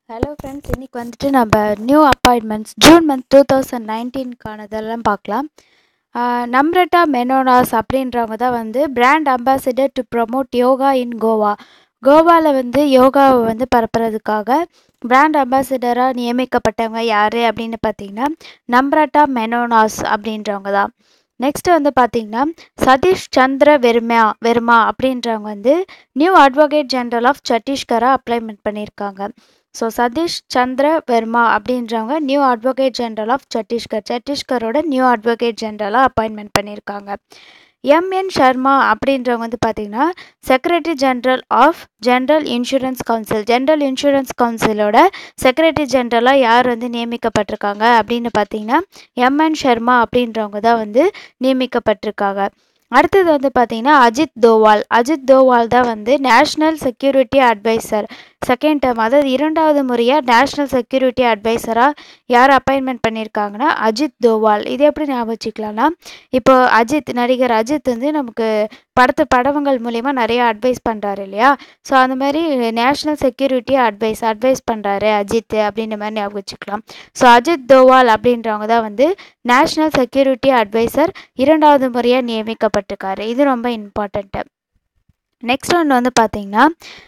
hello friends இன்றைக்கி வந்துட்டு நம்ம new appointments June month two thousand நைன்டீன்கானதெல்லாம் பார்க்கலாம் நம்ரட்டா மெனோனாஸ் அப்படின்றவங்க தான் வந்து brand ambassador to promote yoga in Goa கோவாவில் வந்து யோகாவை வந்து பரப்புறதுக்காக பிராண்ட் அம்பாசிடராக நியமிக்கப்பட்டவங்க யார் அப்படின்னு பார்த்தீங்கன்னா நம்ரட்டா மெனோனாஸ் அப்படின்றவங்க தான் நெக்ஸ்ட் வந்து பார்த்தீங்கன்னா சதீஷ் சந்திர வெர்மா வெர்மா அப்படின்றவங்க வந்து நியூ அட்வொகேட் ஜெனரல் ஆஃப் சத்தீஸ்கராக அப்ளைமெண்ட் பண்ணியிருக்காங்க ஸோ சதீஷ் சந்திர வெர்மா அப்படின்றவங்க new advocate general of Chhattisgarh சத்தீஸ்கரோட நியூ அட்வொகேட் ஜெனரலாக அப்பாயின்மெண்ட் பண்ணியிருக்காங்க எம்என் சர்மா அப்படின்றவங்க வந்து பார்த்தீங்கன்னா secretary general of general insurance council general insurance கவுன்சிலோட செக்ரட்டரி ஜெனரலாக யார் வந்து நியமிக்கப்பட்டிருக்காங்க அப்படின்னு பார்த்தீங்கன்னா எம்என் சர்மா அப்படின்றவங்க தான் வந்து நியமிக்கப்பட்டிருக்காங்க அடுத்தது வந்து பார்த்தீங்கன்னா அஜித் தோவால் அஜித் தோவால் தான் வந்து national security advisor second term அதாவது இரண்டாவது முறையாக நேஷ்னல் செக்யூரிட்டி அட்வைசராக யார் அப்பாயின்மெண்ட் பண்ணியிருக்காங்கன்னா அஜித் தோவால் இது எப்படி ஞாபகம் வச்சுக்கலாம்னா இப்போ அஜித் நடிகர் அஜித் வந்து நமக்கு படத்து படங்கள் மூலிமா நிறைய அட்வைஸ் பண்ணுறாரு இல்லையா ஸோ அந்த மாதிரி நேஷ்னல் செக்யூரிட்டி அட்வைஸ் அட்வைஸ் பண்ணுறாரு அஜித் அப்படின்ற மாதிரி ஞாபகம் வச்சுக்கலாம் ஸோ அஜித் தோவால் அப்படின்றவங்க தான் வந்து நேஷ்னல் செக்யூரிட்டி அட்வைசர் இரண்டாவது முறையாக நியமிக்கப்பட்டிருக்காரு இது ரொம்ப இம்பார்ட்டண்ட்டு நெக்ஸ்ட் ஒன்று வந்து பார்த்தீங்கன்னா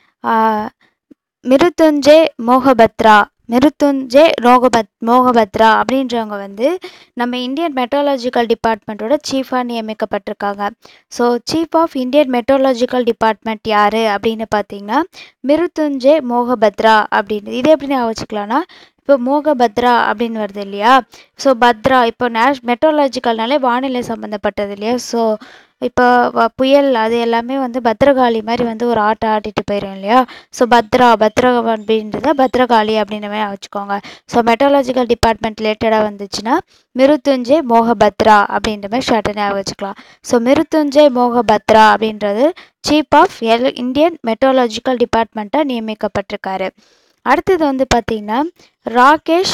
மிருத்துஞ்சே மோகபத்ரா மிருத்துஞ்சே மோகபத் மோகபத்ரா அப்படின்றவங்க வந்து நம்ம இந்தியன் மெட்ரோலாஜிக்கல் டிபார்ட்மெண்ட்டோட சீஃபாக நியமிக்கப்பட்டிருக்காங்க so chief of Indian meteorological department யார் அப்படின்னு பார்த்தீங்கன்னா மிருத்துஞ்சே மோகபத்ரா அப்படின்னு இது எப்படி ஞாபகம் வச்சுக்கலாம்னா இப்போ மோகபத்ரா அப்படின்னு வருது இல்லையா ஸோ பத்ரா இப்போ நேஷ் மெட்ரோலாஜிக்கல்னாலே வானிலை சம்மந்தப்பட்டது இல்லையா ஸோ இப்போ புயல் அது எல்லாமே வந்து பத்ரகாளி மாதிரி வந்து ஒரு ஆட்டை ஆட்டிட்டு போயிடும் இல்லையா ஸோ பத்ரா பத்ரா அப்படின்றத பத்ரகாளி அப்படின்ற மாதிரி வச்சுக்கோங்க ஸோ மெட்ரோலாஜிக்கல் டிபார்ட்மெண்ட் ரிலேட்டடாக வந்துச்சுன்னா மிருத்துஞ்சே மோகபத்ரா அப்படின்ற மாதிரி ஷார்ட்டை ஞாபகம் வச்சுக்கலாம் ஸோ மிருத்துஞ்சே மோகபத்ரா அப்படின்றது chief of L Indian meteorological டிபார்ட்மெண்ட்டாக நியமிக்கப்பட்டிருக்காரு அடுத்தது வந்து பார்த்திங்கன்னா ராகேஷ்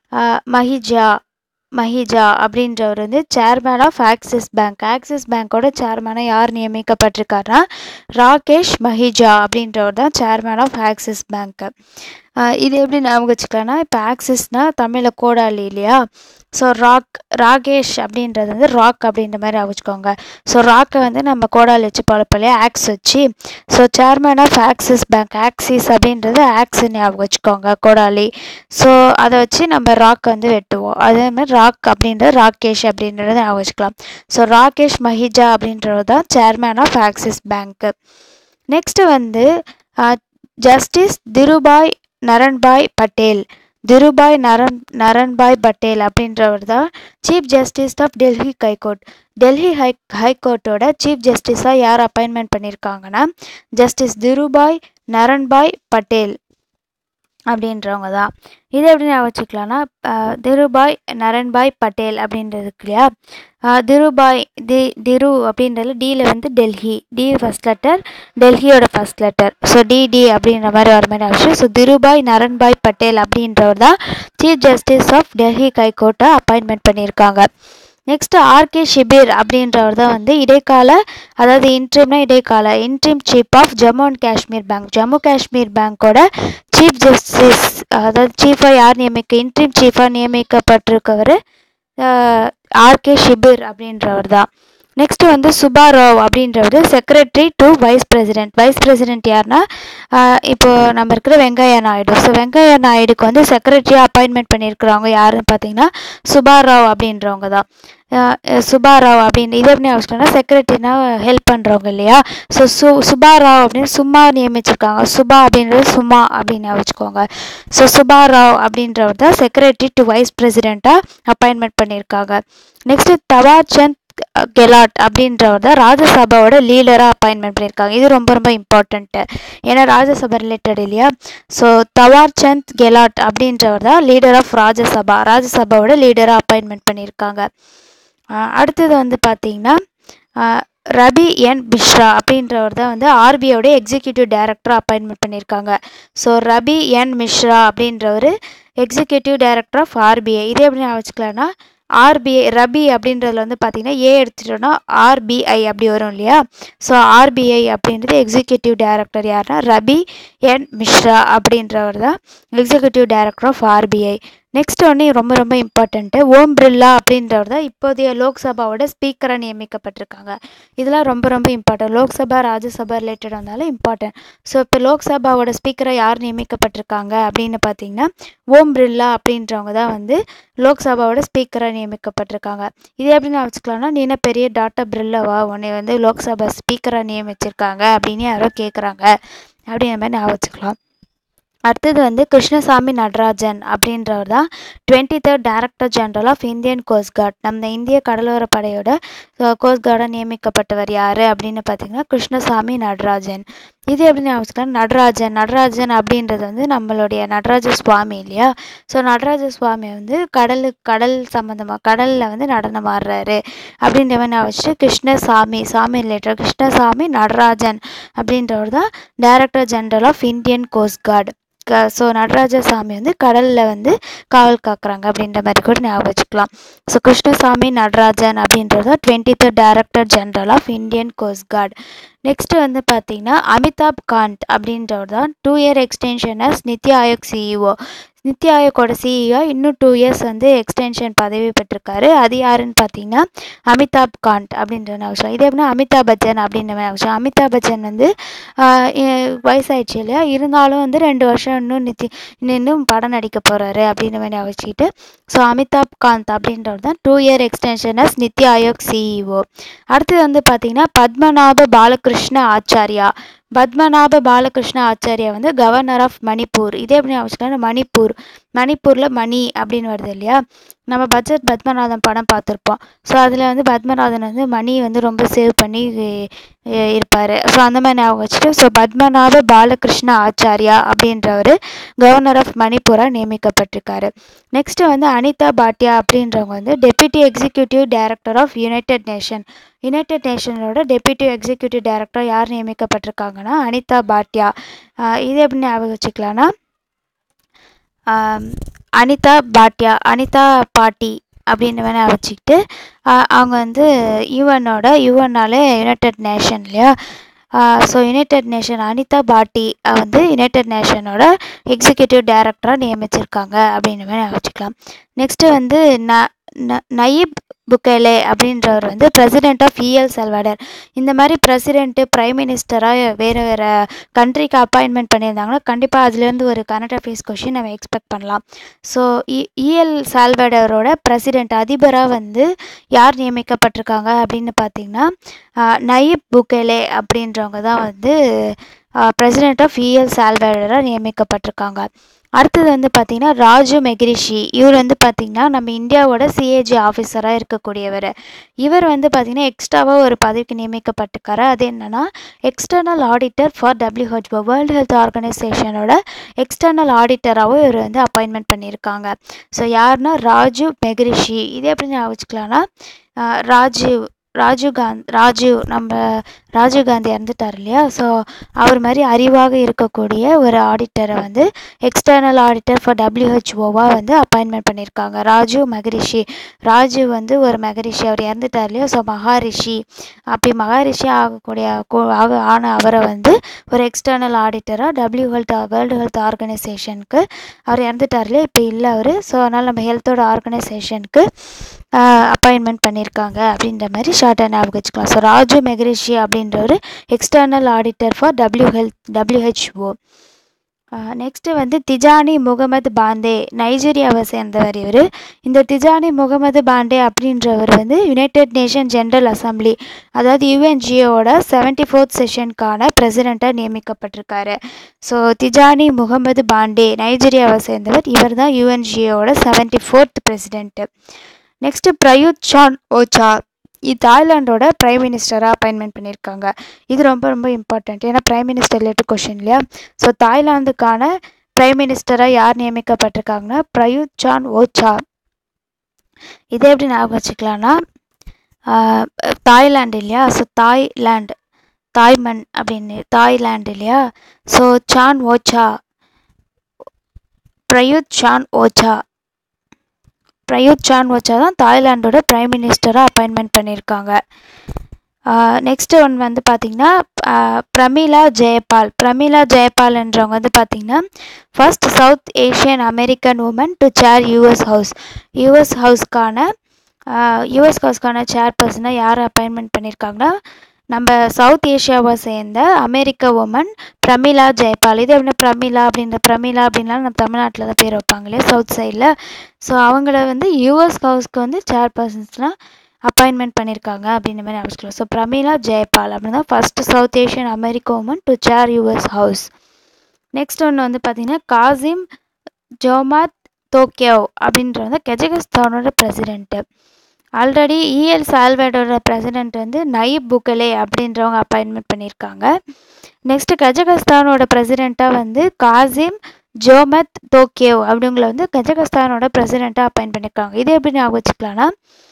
மஹிஜா மஹிஜா அப்படின்றவர் வந்து chairman of Axis bank Axis பேங்க்கோட சேர்மேனாக யார் நியமிக்கப்பட்டிருக்காருன்னா ராகேஷ் மஹிஜா அப்படின்றவர் தான் சேர்மேன் ஆஃப் ஆக்சிஸ் பேங்க்கு இது எப்படி ஞாபகம் வச்சுக்கலாம்னா இப்போ ஆக்சிஸ்னால் தமிழில் கோடாலி இல்லையா ஸோ ராக் ராகேஷ் அப்படின்றது வந்து ராக் அப்படின்ற மாதிரி வச்சுக்கோங்க ஸோ ராக்கை வந்து நம்ம கோடாலி வச்சு பழப்போம் இல்லையா ஆக்ஸ் வச்சு so chairman of Axis bank Axis அப்படின்றது ஆக்ஸ் ஞாபகம் வச்சுக்கோங்க கோடாலி ஸோ அதை வச்சு நம்ம ராக் வந்து வெட்டுவோம் அதே மாதிரி ராக் அப்படின்றது ராகேஷ் அப்படின்றத ஞாபகம் வச்சுக்கலாம் ஸோ ராகேஷ் மஹிஜா அப்படின்றது தான் சேர்மேன் ஆஃப் ஆக்சிஸ் பேங்க்கு நெக்ஸ்ட்டு வந்து ஜஸ்டிஸ் திருபாய் நரன்பாய் பட்டேல் திருபாய் நரன் நரன்பாய் பட்டேல் அப்படின்றவர் தான் chief justice of Delhi high court Delhi high ஹைகோர்ட்டோட சீஃப் ஜஸ்டிஸாக யார் அப்பாயின்மெண்ட் பண்ணியிருக்காங்கன்னா ஜஸ்டிஸ் திருபாய் நரன்பாய் பட்டேல் அப்படின்றவங்க தான் இது எப்படி நான் வச்சுக்கலாம்னா திருபாய் நரன்பாய் பட்டேல் அப்படின்றதுக்கு இல்லையா திருபாய் தி திரு அப்படின்றது டியில் வந்து டெல்லி டி ஃபஸ்ட் லெட்டர் டெல்லியோட ஃபஸ்ட் லெட்டர் ஸோ டிடி அப்படின்ற மாதிரி வர மாதிரி ஆச்சு ஸோ திருபாய் நரன்பாய் பட்டேல் அப்படின்றவர் தான் சீஃப் ஜஸ்டிஸ் ஆஃப் டெல்லி ஹைகோர்ட்டை அப்பாயின்மெண்ட் பண்ணியிருக்காங்க நெக்ஸ்ட்டு ஆர்கே ஷிபிர் அப்படின்றவர் தான் வந்து இடைக்கால அதாவது இன்ட்ரீம்னா இடைக்கால interim chief of Jammu and Kashmir bank Jammu Kashmir பேங்க்கோட சீஃப் ஜஸ்டிஸ் அதாவது சீஃபாக யார் நியமிக்க இன்ட்ரீம் சீஃபாக நியமிக்கப்பட்டிருக்கவர் ஆர்கே ஷிபிர் அப்படின்றவர் தான் நெக்ஸ்ட்டு வந்து சுபாராவ் அப்படின்றவர் secretary to vice president vice president யாருன்னா இப்போ நம்ம இருக்கிற வெங்கையா நாயுடு ஸோ வெங்கையா நாயுடுக்கு வந்து செக்ரட்டரியாக அப்பாயின்மெண்ட் பண்ணியிருக்கிறவங்க யாருன்னு பார்த்தீங்கன்னா சுபாராவ் அப்படின்றவங்க தான் சுபாராவ் அப்படின்னு இது எப்படி அவசியம்னா செக்ரட்டரினா ஹெல்ப் பண்ணுறவங்க இல்லையா ஸோ சு சுபாராவ் அப்படின்னு சும்மா நியமிச்சிருக்காங்க சுபா அப்படின்றது சும்மா அப்படின்னு வச்சுக்கோங்க ஸோ சுபாராவ் அப்படின்றவர் தான் செக்ரட்டரி டு வைஸ் பிரசிடெண்ட்டாக அப்பாயின்மெண்ட் பண்ணியிருக்காங்க நெக்ஸ்ட்டு தவார் சந்த் கெலாட் அப்படின்றவர் தான் ராஜ்யசபாவோட லீடராக அப்பாயின்மெண்ட் பண்ணியிருக்காங்க இது ரொம்ப ரொம்ப இம்பார்ட்டண்ட்டு ஏன்னா ராஜ்யசபா ரிலேட்டட் இல்லையா ஸோ தவார் சந்த் கெலாட் அப்படின்றவர் தான் லீடர் ஆஃப் ராஜ்யசபா ராஜ்யசபாவோட லீடராக அப்பாயின்மெண்ட் பண்ணியிருக்காங்க அடுத்தது வந்து பார்த்திங்கன்னா ரபி என் பிஷ்ரா அப்படின்றவர் தான் வந்து ஆர்பிஐயோட எக்ஸிக்யூட்டிவ் டைரக்டர் அப்பாயின்மெண்ட் பண்ணியிருக்காங்க ஸோ ரபி என் மிஸ்ரா அப்படின்றவர் எக்ஸிக்யூட்டிவ் டைரக்டர் ஆஃப் ஆர்பிஐ இதே எப்படி நான் வச்சுக்கலாம்னா ஆர்பிஐ ரபி அப்படின்றதுல வந்து பார்த்தீங்கன்னா ஏ எடுத்துட்டோம்னா ஆர்பிஐ அப்படி வரும் இல்லையா ஸோ ஆர்பிஐ அப்படின்றது எக்ஸிக்யூட்டிவ் டைரக்டர் யாருன்னா ரபி என் மிஸ்ரா அப்படின்றவர் தான் executive director of RBI next ஒன்று ரொம்ப ரொம்ப இம்பார்ட்டண்ட்டு ஓம் பிர்லா அப்படின்றவர் தான் இப்போதைய லோக்சபாவோட ஸ்பீக்கராக நியமிக்கப்பட்டிருக்காங்க இதெல்லாம் ரொம்ப ரொம்ப இம்பார்ட்டன்ட் லோக்சபா ராஜ்யசபா ரிலேட்டட் வந்தாலும் இம்பார்ட்டன்ட் ஸோ இப்போ லோக்சபாவோட ஸ்பீக்கராக யார் நியமிக்கப்பட்டிருக்காங்க அப்படின்னு பார்த்தீங்கன்னா ஓம் பிர்லா அப்படின்றவங்க தான் வந்து லோக்சபாவோட ஸ்பீக்கராக நியமிக்கப்பட்டிருக்காங்க இது எப்படி நான் வச்சுக்கலாம்னா நீ என்ன பெரிய டாட்டா பிர்லாவா உன்னை வந்து லோக்சபா ஸ்பீக்கராக நியமிச்சிருக்காங்க அப்படின்னு யாரோ கேட்குறாங்க அப்படின்ற மாதிரி நான் வச்சுக்கலாம் அடுத்தது வந்து கிருஷ்ணசாமி நடராஜன் அப்படின்றவர் தான் twenty third director general of Indian coast guard நம்ம இந்திய கடலோர படையோட கோஸ்ட் கார்டாக நியமிக்கப்பட்டவர் யார் அப்படின்னு பார்த்தீங்கன்னா கிருஷ்ணசாமி நடராஜன் இது எப்படி ஞாபகம் நடராஜன் நடராஜன் அப்படின்றது வந்து நம்மளுடைய நடராஜ சுவாமி இல்லையா ஸோ நடராஜ சுவாமி வந்து கடலு கடல் சம்மந்தமாக கடலில் வந்து நடனம் ஆடுறாரு அப்படின்ற மாதிரி நான் வச்சுட்டு கிருஷ்ணசாமி சாமி ரிலேட்டட் கிருஷ்ணசாமி நடராஜன் அப்படின்றவர் தான் director general of Indian coast guard க ஸோ நடராஜசாமி வந்து கடலில் வந்து காவல் காக்குறாங்க அப்படின்ற மாதிரி கூட ஞாபகம் வச்சுக்கலாம் ஸோ கிருஷ்ணசாமி நடராஜன் அப்படின்றது தான் twenty third director general of Indian coast guard next வந்து பார்த்தீங்கன்னா அமிதாப் காந்த் அப்படின்றவர் தான் two year extension as NITI Aayog CEO NITI ஆயோக்கோட சிஇஓ இன்னும் டூ இயர்ஸ் வந்து எக்ஸ்டென்ஷன் பதவி பெற்றிருக்காரு அது யாருன்னு பார்த்தீங்கன்னா அமிதாப் காந்த் அப்படின்ற விஷயம் இதே எப்படின்னா அமிதாப் பச்சன் அப்படின்ற விஷயம் அமிதாப் பச்சன் வந்து வயசாயிடுச்சு இல்லையா இருந்தாலும் வந்து ரெண்டு வருஷம் இன்னும் நித்தி இன்னும் படம் நடிக்க போகிறாரு அப்படின்ற மாதிரி வச்சுக்கிட்டு ஸோ அமிதாப் காந்த் அப்படின்றவர் தான் two year extension as NITI Aayog CEO அடுத்தது வந்து பார்த்தீங்கன்னா பத்மநாப பாலகிருஷ்ண ஆச்சாரியா பத்மநாப பாலகிருஷ்ண ஆச்சாரியா வந்து கவர்னர் ஆஃப் மணிப்பூர் இதே எப்படி வச்சுக்கலாம் மணிப்பூர் மணிப்பூரில் மணி அப்படின்னு வருது இல்லையா நம்ம பட்ஜெட் பத்மநாதன் படம் பார்த்துருப்போம் ஸோ அதில் வந்து பத்மநாதன் வந்து மணி வந்து ரொம்ப சேவ் பண்ணி இருப்பார் ஸோ அந்த மாதிரி ஞாபகம் வச்சுட்டு ஸோ பத்மநாப பாலகிருஷ்ண ஆச்சாரியா அப்படின்றவர் கவர்னர் ஆஃப் மணிப்பூராக நியமிக்கப்பட்டிருக்காரு நெக்ஸ்ட்டு வந்து அனிதா பாட்டியா அப்படின்றவங்க வந்து deputy executive director of united nation united நேஷனோட டெப்யூட்டி எக்ஸிக்யூட்டிவ் டைரக்டர் யார் நியமிக்கப்பட்டிருக்காங்கன்னா அனிதா பாட்டியா இது எப்படி ஞாபகம் வச்சுக்கலாம்னா அனிதா பாட்டியா அனிதா பாட்டி அப்படின்னு வேணால் வச்சுக்கிட்டு அவங்க வந்து யுஎன்னோட யுஎன்னாலே யுனைடெட் நேஷன் இல்லையா so united nation Anita Bhatia வந்து யுனைடெட் நேஷனோட எக்ஸிக்யூட்டிவ் டைரக்டராக நியமிச்சிருக்காங்க அப்படின்னு வேணால் வச்சுக்கலாம் நெக்ஸ்ட்டு வந்து ந நயீப் புக்கேலே அப்படின்றவர் வந்து பிரசிடென்ட் ஆஃப் இஎல் செல்வாடர் இந்த மாதிரி பிரசிடென்ட்டு ப்ரைம் மினிஸ்டராக வேறு வேறு கண்ட்ரிக்கு அப்பாயின்மெண்ட் பண்ணியிருந்தாங்கன்னா கண்டிப்பாக அதுலேருந்து ஒரு கரண்ட் அஃபேர்ஸ் கொஷின் நம்ம எக்ஸ்பெக்ட் பண்ணலாம் ஸோ இ இஎல் சால்வடரோட பிரசிடென்ட் அதிபராக வந்து யார் நியமிக்கப்பட்டிருக்காங்க அப்படின்னு பார்த்தீங்கன்னா நயீப் புக்கேலே அப்படின்றவங்க தான் வந்து பிரசிடென்ட் ஆஃப் இஎல் சால்வடராக நியமிக்கப்பட்டிருக்காங்க அடுத்தது வந்து பார்த்திங்கன்னா ராஜு மெக்ரிஷி இவர் வந்து பார்த்திங்கன்னா நம்ம இந்தியாவோட சிஏஜி ஆஃபீஸராக இருக்கக்கூடியவர் இவர் வந்து பார்த்திங்கன்னா எக்ஸ்ட்ராவாக ஒரு பதவிக்கு நியமிக்கப்பட்டிருக்காரு அது என்னென்னா external auditor for WHO world health ஆர்கனைசேஷனோட எக்ஸ்டர்னல் ஆடிட்டராகவும் இவர் வந்து அப்பாயின்மெண்ட் பண்ணியிருக்காங்க ஸோ யாருன்னா ராஜு மெக்ரிஷி இது எப்படி ஞாபகம் வச்சுக்கலாம்னா ராஜீவ் ராஜீவ் காந்த் ராஜீவ் நம்ம ராஜீவ் காந்தி இறந்துட்டார் இல்லையா ஸோ அவர் மாதிரி அறிவாக இருக்கக்கூடிய ஒரு ஆடிட்டரை வந்து எக்ஸ்டர்னல் ஆடிட்டர் ஃபார் டபிள்யூஹெச்ஓவாக வந்து அப்பாயின்மெண்ட் பண்ணியிருக்காங்க ராஜீவ் மகரிஷி ராஜீவ் வந்து ஒரு மகரிஷி அவர் இறந்துட்டார் இல்லையா ஸோ மகாரிஷி அப்படி மகாரிஷி ஆகக்கூடிய ஆக ஆன அவரை வந்து ஒரு எக்ஸ்டர்னல் ஆடிட்டராக டபிள்யூ ஹெல்த் வேர்ல்டு ஹெல்த் ஆர்கனைசேஷனுக்கு அவர் இறந்துட்டார் இல்லையா இப்போ இல்லை அவர் ஸோ அதனால் நம்ம ஹெல்த்தோட ஆர்கனைசேஷனுக்கு அப்பாயின்மெண்ட் பண்ணியிருக்காங்க அப்படின்ற மாதிரி ஷார்ட்டாக ஞாபகம் வச்சுக்கலாம் ஸோ ராஜு மெகரிஷி அப்படின்றவர் external auditor for W health WHO next வந்து திஜானி முகமது பாண்டே நைஜீரியாவை சேர்ந்தவர் இவர் இந்த திஜானி முகமது பாண்டே அப்படின்றவர் வந்து யுனைடெட் நேஷன் ஜென்ரல் அசம்பிளி அதாவது யுஎன்ஜிஓட செவன்டி ஃபோர்த் செஷனுக்கான பிரசிடெண்ட்டாக நியமிக்கப்பட்டிருக்காரு ஸோ திஜானி முகமது பாண்டே நைஜீரியாவை சேர்ந்தவர் இவர் தான் யுஎன்ஜிஓட seventy fourth president next Prayut Chan ocha இது தாய்லாண்டோட ப்ரைம் மினிஸ்டராக அப்பாயின்மெண்ட் பண்ணியிருக்காங்க இது ரொம்ப ரொம்ப இம்பார்ட்டண்ட் ஏன்னா ப்ரைம் மினிஸ்டர் ரிலேட்டட் கொஷின் இல்லையா ஸோ தாய்லாந்துக்கான ப்ரைம் மினிஸ்டராக யார் நியமிக்கப்பட்டிருக்காங்கன்னா பிரயுத் சான் ஓச்சா இதே எப்படி ஞாபகம் வச்சுக்கலாம்னா தாய்லாந்து இல்லையா ஸோ தாய்லாண்ட் தாய்மண் அப்படின்னு தாய்லாந்து இல்லையா so Chan ocha Prayut Chan ocha Prayut Chan ocha தான் தாய்லாண்டோட பிரைம் மினிஸ்டராக அப்பாயின்மெண்ட் பண்ணியிருக்காங்க நெக்ஸ்ட்டு ஒன் வந்து பார்த்திங்கன்னா பிரமிளா ஜெயபால் பிரமிளா ஜெயபால்ன்றவங்க வந்து பார்த்திங்கன்னா first south Asian American woman to chair US house US ஹவுஸ்க்கான யூஎஸ் ஹவுஸ்க்கான சேர்பர்சனாக யார் அப்பாயின்மெண்ட் பண்ணியிருக்காங்கன்னா நம்ம சவுத் ஏஷியாவை சேர்ந்த அமெரிக்க உமன் பிரமிளா ஜெயபால் இது எப்படின்னா பிரமிளா அப்படின்ற பிரமிளா அப்படின்லாம் நம்ம தமிழ்நாட்டில் தான் பேர் வைப்பாங்க இல்லையா சவுத் சைடில் ஸோ அவங்கள வந்து யூஎஸ் ஹவுஸ்க்கு வந்து சேர்பர்சன்ஸ்லாம் அப்பாயின்மெண்ட் பண்ணியிருக்காங்க அப்படின்ற மாதிரி அவசியம் ஸோ பிரமிளா ஜெயபால் அப்படின்னு தான் ஃபஸ்ட்டு சவுத் ஏஷியன் அமெரிக்க woman to chair US house next ஒன்று வந்து பார்த்திங்கன்னா காசிம் ஜோமாத் தோக்கியோ அப்படின்ற வந்து கெஜகஸ்தானோட பிரசிடெண்ட்டு ஆல்ரெடி இஎல் சால்வேடோட பிரசிடெண்ட் வந்து நயிப் புகலே அப்படின்றவங்க அப்பாயின்மெண்ட் பண்ணியிருக்காங்க நெக்ஸ்ட்டு கஜகஸ்தானோட பிரசிடெண்ட்டாக வந்து காசிம் ஜோமத் தோக்கியோ அப்படிங்கள வந்து கஜகஸ்தானோட பிரசிடெண்ட்டாக அப்பாயின்ட் பண்ணியிருக்காங்க இது எப்படி ஞாபகம் வச்சுக்கலாம்னா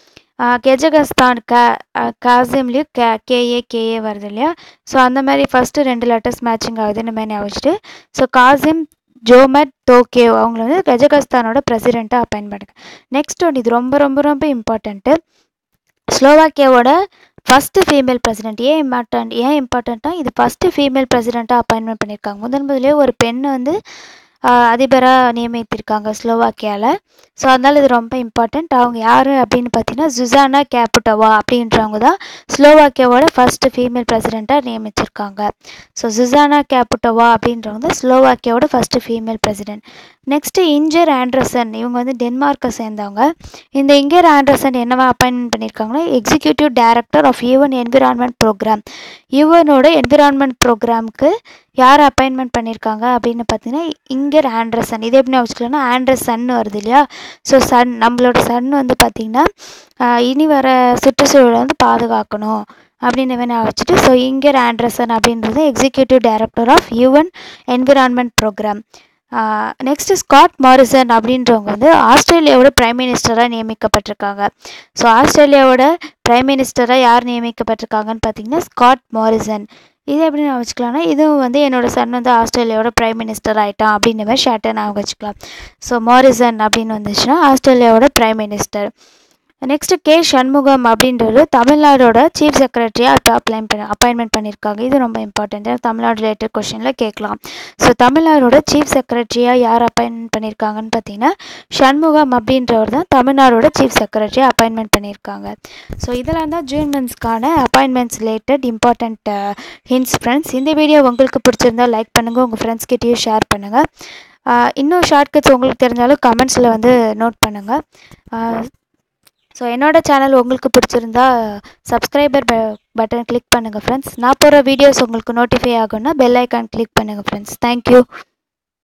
கெஜகஸ்தான் க காசிம்லேயும் கே கேஏ கேஏ வருது இல்லையா ஸோ அந்த மாதிரி ஃபஸ்ட்டு ரெண்டு லெட்டர்ஸ் மேட்சிங் ஆகுதுன்னு மாதிரி ஞாபகம் வச்சுட்டு ஸோ காசிம் ஜோமட் டோக்கியோ அவங்கள வந்து கஜகஸ்தானோட பிரசிடெண்ட்டாக அப்பாயின்ட் பண்ணுங்க நெக்ஸ்ட் ஒன் இது ரொம்ப ரொம்ப ரொம்ப இம்பார்ட்டண்ட்டு ஸ்லோவாக்கியாவோட ஃபஸ்ட்டு ஃபீமேல் பிரசிடெண்ட் ஏன் இம்பார்ட்டன்ட் ஏன் இம்பார்ட்டண்ட்டாக இது ஃபஸ்ட்டு ஃபீமேல் பிரசிடெண்ட்டாக அப்பாயின்மெண்ட் பண்ணியிருக்காங்க முதன் முதலே ஒரு பெண் வந்து அதிபராக நியமித்திருக்காங்க ஸ்லோவாக்கியாவில் ஸோ அதனால் இது ரொம்ப இம்பார்ட்டண்ட் அவங்க யார் அப்படின்னு பார்த்தீங்கன்னா ஜுசானா கேப்புட்டவா அப்படின்றவங்க தான் ஸ்லோவாக்கியாவோட ஃபஸ்ட்டு ஃபீமேல் பிரசிடெண்ட்டாக நியமிச்சிருக்காங்க ஸோ ஜுசானா கேப்புட்டவா அப்படின்றவங்க தான் ஸ்லோவாக்கியாவோட first female president next Inger Andersen இவங்க வந்து டென்மார்க்கை சேர்ந்தவங்க இந்த இங்கர் ஆண்ட்ரசன் என்னவா அப்பாயின்மெண்ட் பண்ணியிருக்காங்கன்னா executive director of UN environment programme யூஎனோட என்விரான்மெண்ட் ப்ரோக்ராமுக்கு யார் அப்பாயின்மெண்ட் பண்ணியிருக்காங்க அப்படின்னு பார்த்தீங்கன்னா இங்கர் ஆண்ட்ரசன் இது எப்படி வச்சுக்கலாம்னா ஆண்ட்ரஸ் சன் வருது இல்லையா ஸோ சன் நம்மளோட சன் வந்து பார்த்திங்கன்னா இனி வர சுற்றுச்சூழலை வந்து பாதுகாக்கணும் அப்படின்னு வேணா வச்சுட்டு ஸோ இங்கர் ஆண்ட்ரசன் அப்படின்றது executive director of UN environment programme next Scott Morrison அப்படின்றவங்க வந்து ஆஸ்திரேலியாவோட பிரைம் மினிஸ்டராக நியமிக்கப்பட்டிருக்காங்க ஸோ ஆஸ்திரேலியாவோட பிரைம் மினிஸ்டராக யார் நியமிக்கப்பட்டிருக்காங்கன்னு பார்த்தீங்கன்னா ஸ்காட் மாரிசன் இது எப்படி நான் வச்சுக்கலாம்னா இதுவும் வந்து என்னோட சன் வந்து ஆஸ்திரேலியாவோட பிரைம் மினிஸ்டர் ஆகிட்டான் அப்படின்ற மாதிரி ஷார்ட்டாக நான் வச்சுக்கலாம் ஸோ மாரிசன் அப்படின்னு வந்துச்சுன்னா ஆஸ்திரேலியாவோட prime minister next K Shanmugam அப்படின்றது தமிழ்நாடோட சீஃப் செக்ரட்டரியாக இப்போ அப்ளைன் பண்ணி அப்பாயின்மெண்ட் பண்ணியிருக்காங்க இது ரொம்ப இம்பார்ட்டண்ட் தமிழ்நாடு ரிலேட்டட் கொஷனில் கேட்கலாம் ஸோ தமிழ்நாடோட சீஃப் செக்ரட்டரியாக யார் அப்பாயின்மெண்ட் பண்ணியிருக்காங்கன்னு பார்த்தீங்கன்னா சண்முகம் அப்படின்றவர் தான் தமிழ்நாடோட சீஃப் செக்ரட்டரியாக அப்பாயின்மெண்ட் பண்ணியிருக்காங்க ஸோ இதெல்லாம் தான் ஜூன் மந்த்ஸ்க்கான appointments related important hints friends இந்த வீடியோ உங்களுக்கு பிடிச்சிருந்தா லைக் பண்ணுங்கள் உங்கள் ஃப்ரெண்ட்ஸ்கிட்டேயும் ஷேர் பண்ணுங்கள் இன்னும் ஷார்ட்கட்ஸ் உங்களுக்கு தெரிஞ்சாலும் கமெண்ட்ஸில் வந்து நோட் பண்ணுங்கள் ஸோ என்னோடய சேனல் உங்களுக்கு பிடிச்சிருந்தா சப்ஸ்கிரைபர் ப பட்டன் கிளிக் பண்ணுங்கள் ஃப்ரெண்ட்ஸ் நான் போகிற வீடியோஸ் உங்களுக்கு நோட்டிஃபை ஆகும்னா பெல் ஐக்கான் கிளிக் பண்ணுங்கள் ஃப்ரெண்ட்ஸ் தேங்க்யூ